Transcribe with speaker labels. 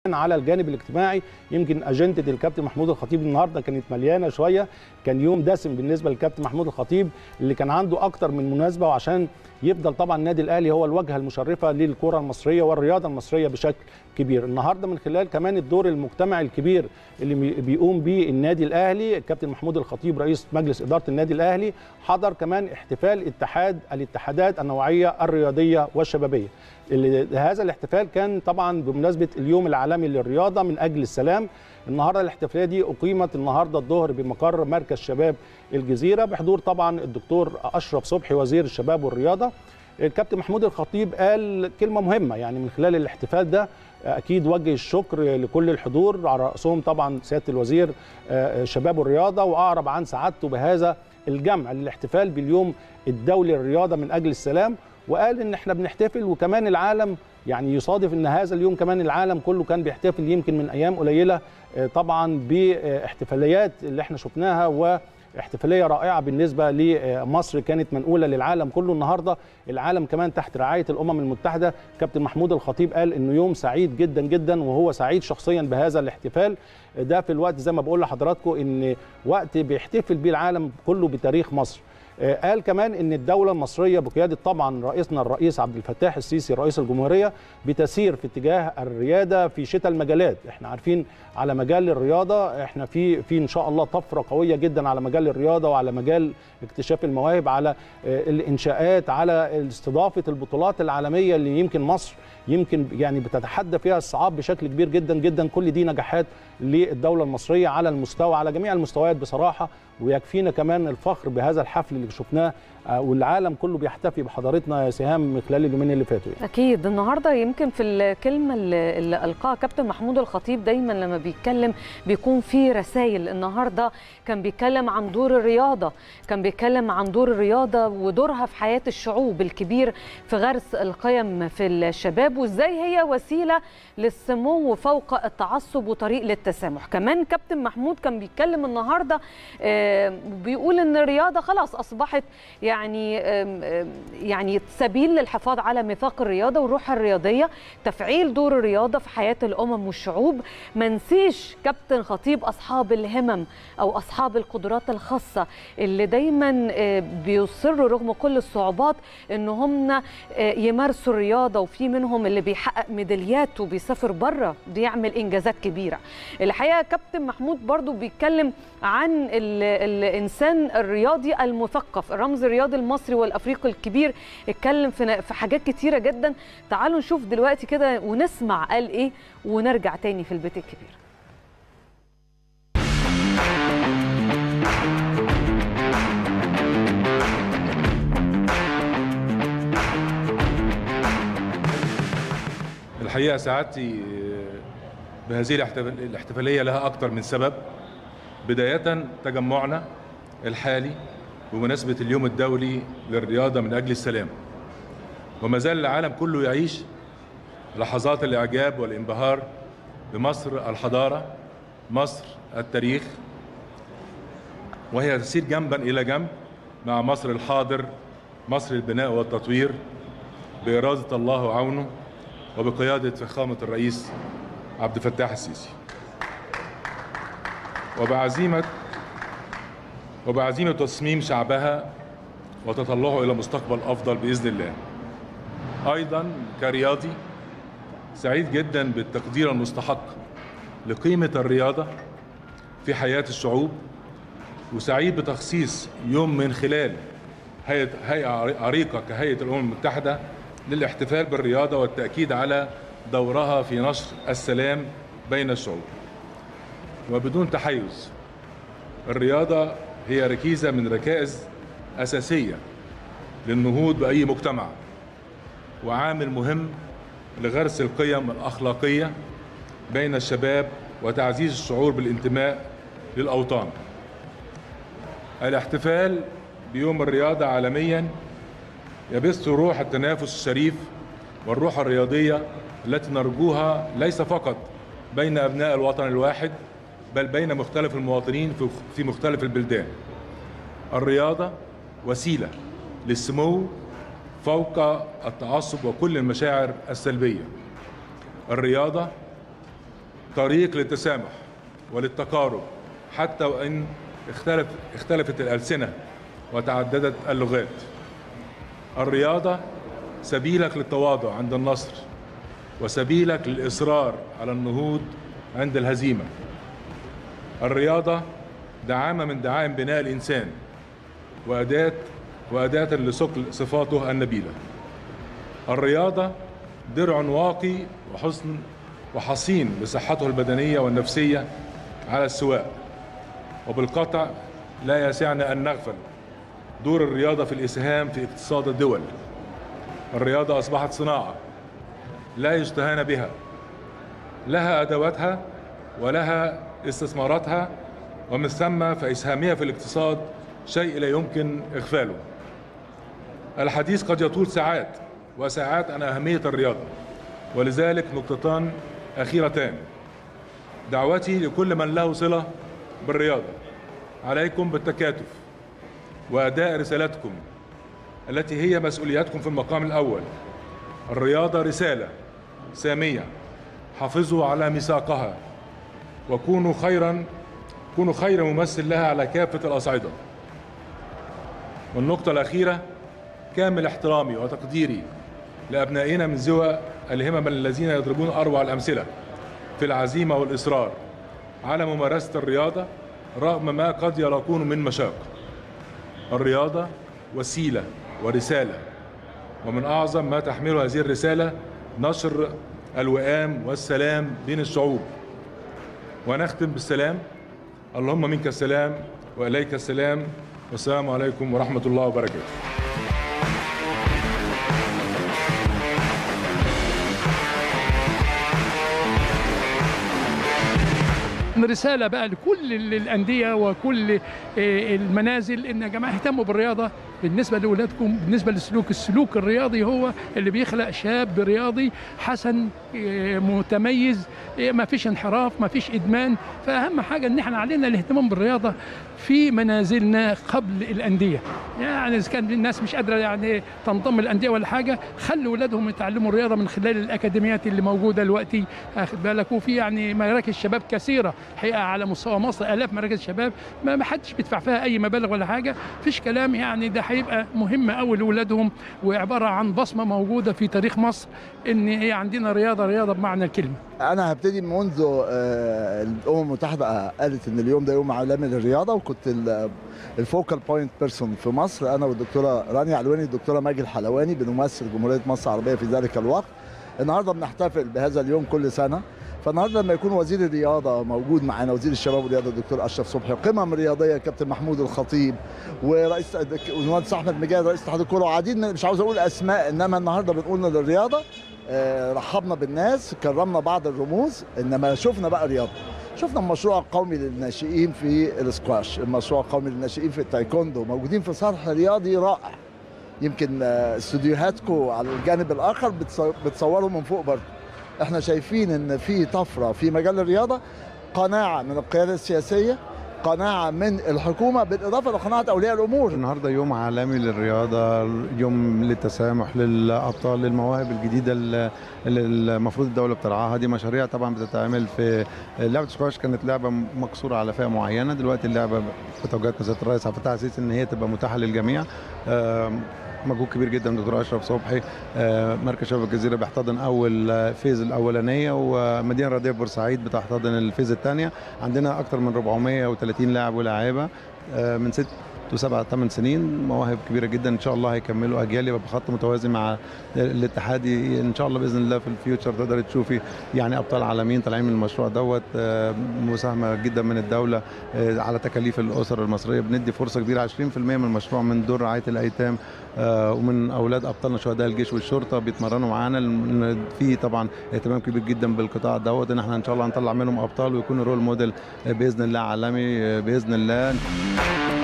Speaker 1: على الجانب الاجتماعي يمكن اجنده الكابتن محمود الخطيب النهارده كانت مليانه شويه كان يوم دسم بالنسبه للكابتن محمود الخطيب اللي كان عنده اكتر من مناسبه وعشان يفضل طبعا النادي الاهلي هو الواجهه المشرفه للكره المصريه والرياضه المصريه بشكل كبير النهارده من خلال كمان الدور المجتمعي الكبير اللي بيقوم به النادي الاهلي الكابتن محمود الخطيب رئيس مجلس اداره النادي الاهلي حضر كمان احتفال اتحاد الاتحادات النوعيه الرياضيه والشبابيه اللي هذا الاحتفال كان طبعا بمناسبه اليوم العالمي للرياضه من اجل السلام النهارده الاحتفاليه دي اقيمت النهارده الظهر بمقر مركز شباب الجزيره بحضور طبعا الدكتور اشرف صبحي وزير الشباب والرياضه الكابتن محمود الخطيب قال كلمه مهمه يعني من خلال الاحتفال ده اكيد وجه الشكر لكل الحضور على راسهم طبعا سياده الوزير شباب الرياضه واعرب عن سعادته بهذا الجمع للاحتفال باليوم الدولي للرياضه من اجل السلام وقال ان احنا بنحتفل وكمان العالم يعني يصادف ان هذا اليوم كمان العالم كله كان بيحتفل يمكن من ايام قليله طبعا باحتفاليات اللي احنا شفناها و احتفاليه رائعه بالنسبه لمصر كانت منقوله للعالم كله النهارده العالم كمان تحت رعايه الامم المتحده كابتن محمود الخطيب قال انه يوم سعيد جدا جدا وهو سعيد شخصيا بهذا الاحتفال ده في الوقت زي ما بقول لحضراتكم ان وقت بيحتفل بيه العالم كله بتاريخ مصر قال كمان ان الدوله المصريه بقياده طبعا رئيسنا الرئيس عبد الفتاح السيسي رئيس الجمهوريه بتسير في اتجاه الرياده في شتى المجالات احنا عارفين على مجال الرياضه احنا في في ان شاء الله طفره قويه جدا على مجال الرياضه وعلى مجال اكتشاف المواهب على الانشاءات على استضافه البطولات العالميه اللي يمكن مصر يمكن يعني بتتحدى فيها الصعاب بشكل كبير جدا جدا كل دي نجاحات للدوله المصريه على المستوى على جميع المستويات بصراحه ويكفينا كمان الفخر بهذا الحفل اللي شفناه والعالم كله بيحتفي بحضارتنا يا سهام من خلال اليومين اللي فاتوا يعني.
Speaker 2: اكيد النهارده يمكن في الكلمه اللي, اللي القاها كابتن محمود الخطيب دايما لما بيتكلم بيكون في رسائل النهارده كان بيتكلم عن دور الرياضه كان بيتكلم عن دور الرياضه ودورها في حياه الشعوب الكبير في غرس القيم في الشباب وازاي هي وسيله للسمو فوق التعصب وطريق للتسامح كمان كابتن محمود كان بيتكلم النهارده بيقول ان الرياضه خلاص اصبحت يعني يعني سبيل للحفاظ على ميثاق الرياضه والروح الرياضيه تفعيل دور الرياضه في حياه الامم والشعوب ما نسيش كابتن خطيب اصحاب الهمم او اصحاب القدرات الخاصه اللي دايما بيصروا رغم كل الصعوبات ان هم يمارسوا الرياضه وفي منهم اللي بيحقق ميداليات وبيسافر بره بيعمل انجازات كبيره الحقيقه كابتن محمود برضو بيتكلم عن الانسان الرياضي المثقف الرمز الرياضي المصري والافريقي الكبير اتكلم في حاجات كتيره جدا تعالوا نشوف دلوقتي كده ونسمع قال ايه ونرجع تاني في البيت الكبير
Speaker 3: الحقيقه سعادتي بهذه الاحتفاليه لها اكثر من سبب بدايه تجمعنا الحالي بمناسبة اليوم الدولي للرياضة من أجل السلام وما زال العالم كله يعيش لحظات الإعجاب والانبهار بمصر الحضارة مصر التاريخ وهي تسير جنبا إلى جنب مع مصر الحاضر مصر البناء والتطوير بإرادة الله وعونه وبقيادة فخامة الرئيس عبد الفتاح السيسي وبعزيمة وبعزيمة تصميم شعبها وتطلعه إلى مستقبل أفضل بإذن الله أيضا كرياضي سعيد جدا بالتقدير المستحق لقيمة الرياضة في حياة الشعوب وسعيد بتخصيص يوم من خلال هيئة, هيئة عريقة كهيئة الأمم المتحدة للاحتفال بالرياضة والتأكيد على دورها في نشر السلام بين الشعوب وبدون تحيز الرياضة هي ركيزة من ركائز أساسية للنهوض بأي مجتمع وعامل مهم لغرس القيم الأخلاقية بين الشباب وتعزيز الشعور بالانتماء للأوطان الاحتفال بيوم الرياضة عالميا يبث روح التنافس الشريف والروح الرياضية التي نرجوها ليس فقط بين أبناء الوطن الواحد بل بين مختلف المواطنين في مختلف البلدان الرياضة وسيلة للسمو فوق التعصب وكل المشاعر السلبية الرياضة طريق للتسامح وللتقارب حتى وان اختلف اختلفت الالسنه وتعددت اللغات الرياضه سبيلك للتواضع عند النصر وسبيلك للاصرار على النهوض عند الهزيمه الرياضه دعامه من دعائم بناء الانسان واداه واداه لصقل صفاته النبيله الرياضه درع واقي وحسن وحصين لصحته البدنيه والنفسيه على السواء وبالقطع لا يسعنا ان نغفل دور الرياضه في الاسهام في اقتصاد الدول الرياضه اصبحت صناعه لا يستهان بها لها ادواتها ولها استثماراتها ومن ثم فاسهامها في الاقتصاد شيء لا يمكن اغفاله الحديث قد يطول ساعات وساعات عن اهميه الرياضه ولذلك نقطتان اخيرتان دعوتي لكل من له صله بالرياضه عليكم بالتكاتف واداء رسالتكم التي هي مسؤولياتكم في المقام الاول الرياضه رساله ساميه حافظوا على ميثاقها وكونوا خيرا كونوا خير ممثل لها على كافه الاصعده والنقطه الاخيره كامل احترامي وتقديري لابنائنا من ذوى الهمم الذين يضربون اروع الامثله في العزيمه والاصرار على ممارسه الرياضه رغم ما قد يلاقون من مشاق الرياضه وسيله ورساله ومن اعظم ما تحمله هذه الرساله نشر الوئام والسلام بين الشعوب ونختم بالسلام اللهم منك السلام واليك السلام والسلام عليكم ورحمه الله وبركاته
Speaker 4: رساله بقى لكل الانديه وكل المنازل ان يا جماعه اهتموا بالرياضه بالنسبه لاولادكم بالنسبه للسلوك السلوك الرياضي هو اللي بيخلق شاب رياضي حسن متميز ما فيش انحراف ما فيش ادمان فاهم حاجه ان احنا علينا الاهتمام بالرياضه في منازلنا قبل الانديه يعني اذا كان الناس مش قادره يعني تنضم الانديه ولا حاجه خلوا اولادهم يتعلموا الرياضه من خلال الاكاديميات اللي موجوده دلوقتي اخد بالك وفي يعني مراكز شباب كثيره حقيقه على مستوى مصر الاف مراكز شباب ما ما حدش بيدفع فيها اي مبالغ ولا حاجه فيش كلام يعني ده هيبقى مهم قوي لاولادهم وعباره عن بصمه موجوده في تاريخ مصر ان هي عندنا رياضه رياضه بمعنى الكلمه
Speaker 5: انا هبتدي منذ الامم المتحده قالت ان اليوم ده يوم عالمي للرياضه وكنت الفوكال بوينت بيرسون في مصر انا والدكتوره رانيا علواني الدكتوره ماجي الحلواني بنمثل جمهوريه مصر العربيه في ذلك الوقت النهارده بنحتفل بهذا اليوم كل سنه فالنهارده لما يكون وزير الرياضه موجود معانا وزير الشباب والرياضه الدكتور اشرف صبحي قمم رياضيه كابتن محمود الخطيب ورئيس المهندس احمد مجاهد رئيس اتحاد الكوره وعديد مش عاوز اقول اسماء انما النهارده بنقول للرياضه آه رحبنا بالناس كرمنا بعض الرموز انما شفنا بقى رياضه شفنا المشروع القومي للناشئين في الاسكواش المشروع القومي للناشئين في التايكوندو موجودين في صرح رياضي رائع يمكن استوديوهاتكم على الجانب الاخر بتصوروا من فوق برضه احنا شايفين ان في طفره في مجال الرياضه قناعه من القياده السياسيه قناعه من الحكومه بالاضافه لقناعه اولياء الامور
Speaker 6: النهارده يوم عالمي للرياضه يوم للتسامح للابطال للمواهب الجديده اللي المفروض الدوله بترعاها دي مشاريع طبعا بتتعمل في لعبه سكواش كانت لعبه مقصوره على فئه معينه دلوقتي اللعبه بتوجيهات وزاره الرئيس عبد الفتاح السيسي ان هي تبقى متاحه للجميع مجهود كبير جدا دكتور اشرف صبحي مركز شباب الجزيره بيحتضن اول فيز الاولانيه ومدينه رياضيه بورسعيد بتحتضن الفيز الثانيه عندنا اكثر من 430 لاعب ولاعيبه من ست وسبع ثمان سنين مواهب كبيره جدا ان شاء الله هيكملوا اجيال يبقى بخط متوازي مع الاتحادي ان شاء الله باذن الله في الفيوتشر تقدر تشوفي يعني ابطال عالميين طالعين من المشروع دوت مساهمه جدا من الدوله على تكاليف الاسر المصريه بندي فرصه كبيره 20% من المشروع من دور رعايه الايتام ومن اولاد ابطالنا شهداء الجيش والشرطه بيتمرنوا معانا في طبعا اهتمام كبير جدا بالقطاع دوت ان احنا ان شاء الله هنطلع منهم ابطال ويكونوا رول موديل باذن الله عالمي باذن الله